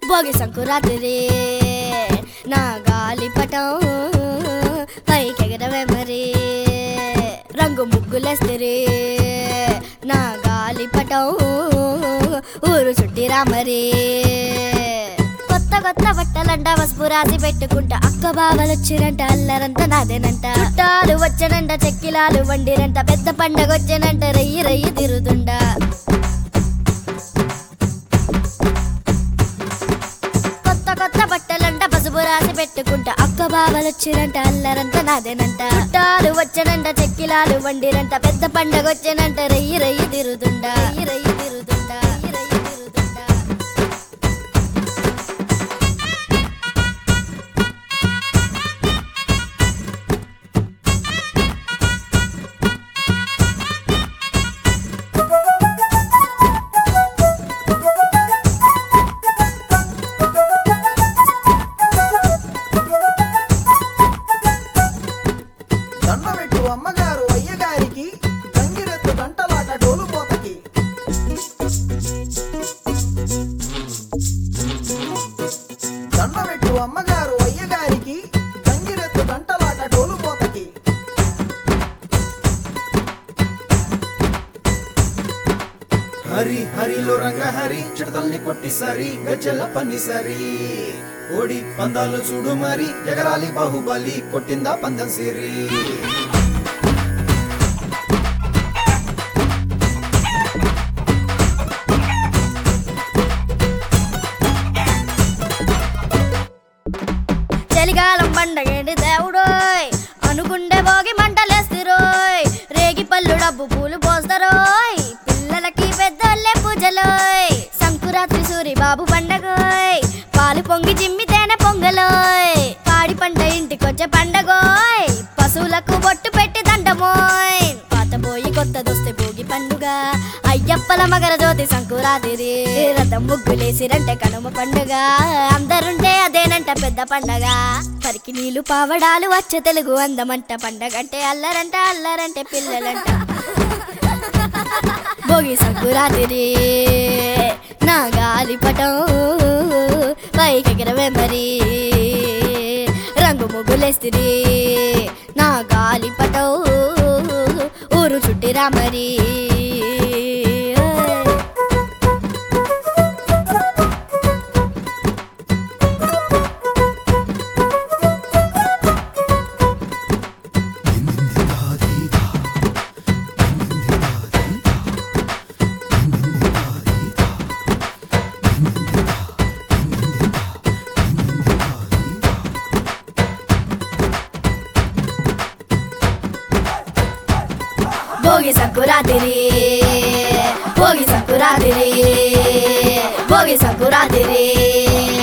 భోగి సంకురాత్రి నా గాలిపటం పైకెగరవే మరి రంగు ముగ్గులేస్తిరి నా గాలిపటం ఊరు చుట్టిరా మరి కొత్త కొత్త బట్టలంట పసుపు రాసి పెట్టుకుంటా అక్క బావలు వచ్చిరంట అల్లరంత నాదేనంట చుట్టాలు వచ్చనంట చెక్కిలాలు వండిరంట పెద్ద పండగ వచ్చనంట రయ్యి రయ్యి తిరుగుతుండా కొత్త కొత్త బట్టలంట పసుపు రాసి పెట్టుకుంటా అక్క బావలు వచ్చిరంట అల్లరంత నాదేనంట చుట్టాలు వచ్చనంట చెక్కిలాలు వండిరంట పెద్ద పండగ వచ్చనంట రయ్యి రయ్యి తిరుగుతుండా రయ్యి రయ్యి తిరుగుతుండా రయ్యి రయ్యి తిరుగుతుండా దండమెట్టు అమ్మగారు అయ్యగారికి గంగిరెత్తు గంటలాట డోలు పోతకి దండమెట్టు అమ్మగారు అయ్యగారికి గంగిరెత్తు గంటలాట డోలు పోతకి హరి హరిలో రంగ హరి చిడతల్ని కొట్టి సరి గజ్జల పని సరి ఓడి పందాలు చూడు మరి ఎగరాలి బాహుబలి కొట్టిందా పందం సిరి చలికాలం పండగేంటి దేవుడోయ్ అనుకుంటే భోగి మంటలేస్తురోయ్ రేగి పళ్ళు డబ్బు పూలు పోస్తారోయ్ పిల్లలకి పెద్దోళ్ళే పూజలోయ్ సంకురాత్రి సూరి బాబు పండగోయ్ పాలు పొంగి జిమ్మి తేనె పొంగలోయ్ పాడి పంట ఇంటికొచ్చే పండగోయ్ పశువులకు బొట్టు పెట్టి దండమోయ్ పాత పోయి కొత్తదొస్తే భోగి పండుగ అయ్యప్పల మగర జ్యోతి సంకురాతిరి రథం ముగ్గులేసిరంటే కనుమ పండుగ అందరుంటే అదేనంట పెద్ద పండగ పరికి నీళ్లు పావడాలు వచ్చే తెలుగు అందమంట పండగంటే అల్లరంట అల్లరంటే పిల్లలంట భోగి సంకురాతిరి నా గాలిపటం పైకెగరవే మరి రంగు ముగ్గులేస్తిరి నా గాలిపటం ఊరు చుట్టిరా మరి భోగి సంకురాతిరి భోగి సంకురాతిరి భోగి సంకురాతిరి